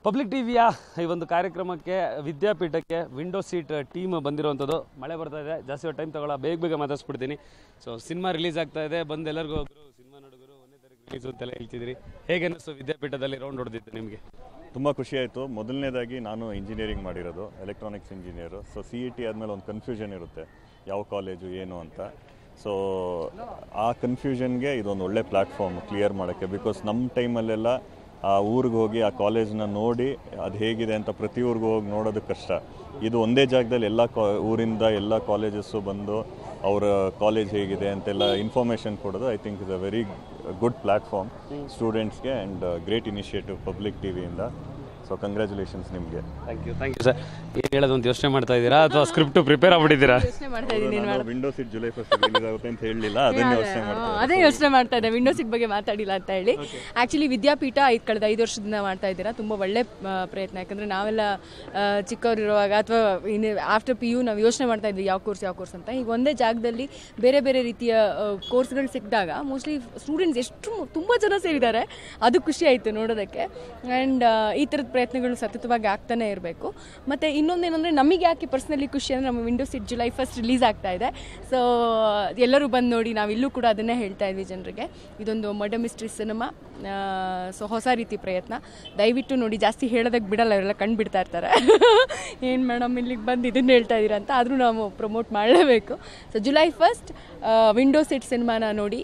Public ಟಿವಿಯ ಈ ಒಂದು ಕಾರ್ಯಕ್ರಮಕ್ಕೆ ವಿದ್ಯಾಪೀಠಕ್ಕೆ ವಿಂಡೋ ಸೀಟ್ ಟೀಮ್ ಬಂದಿರುವಂಥದ್ದು ಮಳೆ ಬರ್ತಾ ಇದೆ ಜಾಸ್ತಿ ಟೈಮ್ ತಗೊಳ್ಳ ಬೇಗ ಬೇಗ ಮಾತಾಡ್ಸ್ಬಿಡ್ತೀನಿ ಸೊ ಸಿನಿಮಾ ರಿಲೀಸ್ ಆಗ್ತಾ ಇದೆ ಬಂದು ಎಲ್ಲರಿಗೂ ಗುರು ಸಿನಿಮಾ ನೋಡಿದ್ರು ಒಂದೇ ತಾರೀಕು ರಿಲೀಸ್ ಅಂತೆಲ್ಲ ಹೇಳ್ತಿದ್ರಿ ಹೇಗೆ ಅನ್ನಿಸ್ತು ವಿದ್ಯಾಪೀಠದಲ್ಲಿ ರೌಂಡ್ ಹೊಡೆದಿತ್ತು ನಿಮಗೆ ತುಂಬ ಖುಷಿ ಆಯಿತು ಮೊದಲನೇದಾಗಿ ನಾನು ಇಂಜಿನಿಯರಿಂಗ್ ಮಾಡಿರೋದು electronics engineer so C E T ಆದಮೇಲೆ ಒಂದು ಕನ್ಫ್ಯೂಷನ್ ಇರುತ್ತೆ ಯಾವ ಕಾಲೇಜು ಏನು ಅಂತ ಸೊ ಆ ಕನ್ಫ್ಯೂಷನ್ಗೆ ಇದೊಂದು ಒಳ್ಳೆ ಪ್ಲ್ಯಾಟ್ಫಾರ್ಮ್ ಕ್ಲಿಯರ್ ಮಾಡೋಕ್ಕೆ ಬಿಕಾಸ್ ನಮ್ಮ ಟೈಮಲ್ಲೆಲ್ಲ ಆ ಊರಿಗೆ ಹೋಗಿ ಆ ಕಾಲೇಜ್ನ ನೋಡಿ ಅದು ಹೇಗಿದೆ ಅಂತ ಪ್ರತಿ ಊರಿಗೂ ಹೋಗಿ ನೋಡೋದು ಕಷ್ಟ ಇದು ಒಂದೇ ಜಾಗದಲ್ಲಿ ಎಲ್ಲ ಕಾ ಊರಿಂದ ಎಲ್ಲ ಕಾಲೇಜಸ್ಸು ಬಂದು ಅವರ ಕಾಲೇಜ್ ಹೇಗಿದೆ ಅಂತೆಲ್ಲ ಇನ್ಫಾರ್ಮೇಷನ್ ಕೊಡೋದು I think is a very good platform ಸ್ಟೂಡೆಂಟ್ಸ್ಗೆ ಆ್ಯಂಡ್ ಗ್ರೇಟ್ ಇನಿಷಿಯೇಟಿವ್ ಪಬ್ಲಿಕ್ ಟಿವಿಯಿಂದ ಸೊ ಕಂಗ್ರ್ಯಾಚುಲೇಷನ್ಸ್ ನಿಮಗೆ thank you thank you sir ಏನು ಹೇಳೋದು ಅಂತ ಯೋಚನೆ ಮಾಡ್ತಾ ಇದ್ದೀರಾ ಅಥವಾ ಸ್ಕ್ರಿಪ್ಟ್ ಪ್ರಿಪೇರ್ ಆಗ್ಬಿಟ್ಟಿದ್ದೀರಾ ಯೋಚನೆ ಮಾಡ್ತಾ ಇದ್ದೀನಿ ನಾನು window seat July first release ಆಗುತ್ತೆ ಅಂತ ಹೇಳಲಿಲ್ಲ ಅದನ್ನ ಯೋಚನೆ ಮಾಡ್ತಾ ಇದ್ದೆ. ಅದೇ ಯೋಚನೆ ಮಾಡ್ತಾ ಇದ್ದೆ ವಿಂಡೋ ಸೀಟ್ ಬಗ್ಗೆ ಮಾತಾಡಿಲ್ಲ ಅಂತ ಹೇಳಿ ಆ್ಯಕ್ಚುಲಿ ವಿದ್ಯಾಪೀಠ ಐದು ಕಳೆದ ಐದು ವರ್ಷದಿಂದ ಮಾಡ್ತಾ ಇದ್ದೀರಾ ತುಂಬ ಒಳ್ಳೆ ಆ, ಪ್ರಯತ್ನ ಯಾಕಂದರೆ ನಾವೆಲ್ಲ ಆ, ಚಿಕ್ಕವರಿರುವಾಗ ಅಥವಾ ಇನ್ನು ಆಫ್ಟರ್ ಪಿ ಯು ನಾವು ಯೋಚನೆ ಮಾಡ್ತಾ ಇದ್ವಿ ಯಾವ ಕೋರ್ಸ್ ಯಾವ ಕೋರ್ಸ್ ಅಂತ ಈಗ ಒಂದೇ ಜಾಗದಲ್ಲಿ ಬೇರೆ ಬೇರೆ ರೀತಿಯ ಕೋರ್ಸ್ಗಳು ಸಿಕ್ಕಿದಾಗ ಮೋಸ್ಟ್ಲಿ ಸ್ಟೂಡೆಂಟ್ಸ್ ಎಷ್ಟು ತುಂಬ ಜನ ಸೇರಿದ್ದಾರೆ ಅದು ಖುಷಿ ಆಯಿತು ನೋಡೋದಕ್ಕೆ ಆ್ಯಂಡ್ ಈ ಥರದ ಪ್ರಯತ್ನಗಳು ಸತತವಾಗಿ ಆಗ್ತಾನೆ ಇರಬೇಕು ಮತ್ತು ಇನ್ನೊಂದೇನೆಂದರೆ ನಮಗೆ ಯಾಕೆ ಪರ್ಸ್ನಲಿ ಖುಷಿ ಅಂದರೆ ನಮ್ಮ window seat July first release ಆಗ್ತಾ ಇದೆ ಸೊ ಎಲ್ಲರೂ ಬಂದು ನೋಡಿ ನಾವು ಇಲ್ಲೂ ಕೂಡ ಅದನ್ನೇ ಹೇಳ್ತಾ ಇದ್ವಿ ಜನರಿಗೆ ಇದೊಂದು ಮರ್ಡರ್ ಮಿಸ್ಟ್ರಿ ಸಿನಿಮಾ ಸೊ ಹೊಸ ರೀತಿ ಪ್ರಯತ್ನ ದಯವಿಟ್ಟು ನೋಡಿ ಜಾಸ್ತಿ ಹೇಳೋದಕ್ಕೆ ಬಿಡಲ್ಲ ಅವರೆಲ್ಲ ಕಂಡು ಬಿಡ್ತಾ ಇರ್ತಾರೆ ಏನು ಮೇಡಮ್ ಇಲ್ಲಿಗೆ ಬಂದು ಇದನ್ನು ಹೇಳ್ತಾ ಇದ್ದೀರಾ ಅಂತ ಆದರೂ ನಾವು ಪ್ರಮೋಟ್ ಮಾಡಲೇಬೇಕು so July first window seat ಸಿನಿಮಾನ ನೋಡಿ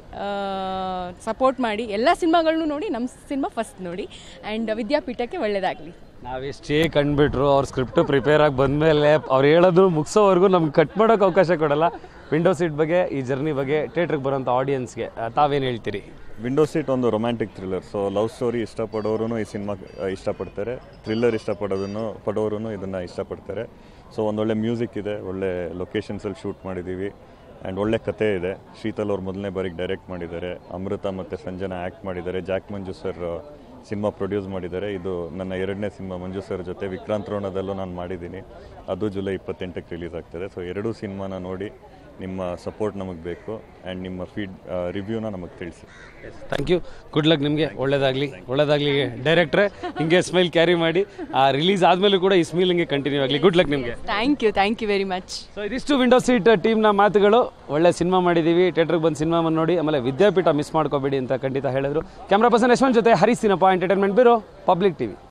ಸಪೋರ್ಟ್ ಮಾಡಿ ಎಲ್ಲ ಸಿನಿಮಾಗಳನ್ನೂ ನೋಡಿ ನಮ್ಮ ಸಿನಿಮಾ ಫಸ್ಟ್ ನೋಡಿ ಆ್ಯಂಡ್ ವಿದ್ಯಾಪೀಠಕ್ಕೆ ಒಳ್ಳೆಯದಾಗಲಿ ನಾವೆಷ್ಟೇ ಕಂಡುಬಿಟ್ರು ಅವ್ರ ಸ್ಕ್ರಿಪ್ಟ್ ಪ್ರಿಪೇರ್ ಆಗಿ ಬಂದಮೇಲೆ ಅವ್ರು ಹೇಳೋದು ಮುಗಿಸೋವರೆಗೂ ನಮ್ಗೆ ಕಟ್ ಮಾಡೋಕೆ ಅವಕಾಶ ಕೊಡಲ್ಲ ವಿಂಡೋ ಸೀಟ್ ಬಗ್ಗೆ ಈ ಜರ್ನಿ ಬಗ್ಗೆ ಥಿಯೇಟ್ರಿಗೆ ಬರೋಂಥ ಆಡಿಯನ್ಸ್ಗೆ ತಾವೇನು ಹೇಳ್ತೀರಿ ವಿಂಡೋ ಸೀಟ್ ಒಂದು romantic thriller so love story ಇಷ್ಟಪಡೋರು ಈ ಸಿನಿಮಾ ಇಷ್ಟಪಡ್ತಾರೆ ಥ್ರಿಲ್ಲರ್ ಇಷ್ಟಪಡೋದನ್ನು ಪಡೋರು ಇದನ್ನು ಇಷ್ಟಪಡ್ತಾರೆ ಸೊ ಒಂದೊಳ್ಳೆ ಮ್ಯೂಸಿಕ್ ಇದೆ ಒಳ್ಳೆ ಲೊಕೇಶನ್ಸಲ್ಲಿ ಶೂಟ್ ಮಾಡಿದ್ದೀವಿ ಆ್ಯಂಡ್ ಒಳ್ಳೆ ಕತೆ ಇದೆ ಶೀತಲ್ ಅವ್ರು ಮೊದಲನೇ ಬಾರಿಗೆ ಡೈರೆಕ್ಟ್ ಮಾಡಿದ್ದಾರೆ ಅಮೃತ ಮತ್ತು ಸಂಜನಾ ಆ್ಯಕ್ಟ್ ಮಾಡಿದ್ದಾರೆ Jack Manju sir cinema produce ಮಾಡಿದ್ದಾರೆ ಇದು ನನ್ನ ಎರಡನೇ ಸಿನಿಮಾ ಮಂಜು ಸರ್ ಜೊತೆ ವಿಕ್ರಾಂತ್ ರೋಣದಲ್ಲೂ ನಾನು ಮಾಡಿದ್ದೀನಿ ಅದು ಜುಲೈ ಇಪ್ಪತ್ತೆಂಟಕ್ಕೆ ರಿಲೀಸ್ ಆಗ್ತದೆ ಸೊ ಎರಡೂ ಸಿನಿಮಾನ ನೋಡಿ ನಿಮ್ಮ ಸಪೋರ್ಟ್ ನಮಗೆ ಬೇಕು ಆ್ಯಂಡ್ ನಿಮ್ಮ ಫೀಡ್ ರಿವ್ಯೂನ ನಮಗೆ ತಿಳಿಸಿ ಥ್ಯಾಂಕ್ ಯು ಗುಡ್ ಲಕ್ ನಿಮಗೆ ಒಳ್ಳೇದಾಗಲಿ ಒಳ್ಳೇದಾಗಲಿ ಡೈರೆಕ್ಟ್ರೆ ಹಿಂಗೆ ಸ್ಮೈಲ್ ಕ್ಯಾರಿ ಮಾಡಿ ಆ ರಿಲೀಸ್ ಆದಮೇಲೂ ಕೂಡ ಈ ಸ್ಮೈಲ್ ಹಿಂಗೆ ಕಂಟಿನ್ಯೂ ಆಗಲಿ ಗುಡ್ ಲಕ್ ನಿಮಗೆ thank you thank you very much so ಇದಿಷ್ಟು ವಿಂಡೋ ಸೀಟ್ ಟೀಮ್ನ ಮಾತುಗಳು ಒಳ್ಳೆ ಸಿನಿಮಾ ಮಾಡಿದ್ದೀವಿ ಥಿಯೇಟ್ರಿಗೆ ಬಂದು ಸಿನಿಮಾ ನೋಡಿ ಆಮೇಲೆ ವಿದ್ಯಾಪೀಠ ಮಿಸ್ ಮಾಡ್ಕೋಬೇಡಿ ಅಂತ ಖಂಡಿತ ಹೇಳಿದ್ರು ಕ್ಯಾಮ್ರಾ ಪರ್ಸನ್ ಯಶವಂತ್ ಜೊತೆ ಹರಿಸ್ತೀನಪ್ಪ ಎಂಟರ್ಟೈನ್ಮೆಂಟ್ ಬ್ಯೂರೋ ಪಬ್ಲಿಕ್ ಟಿವಿ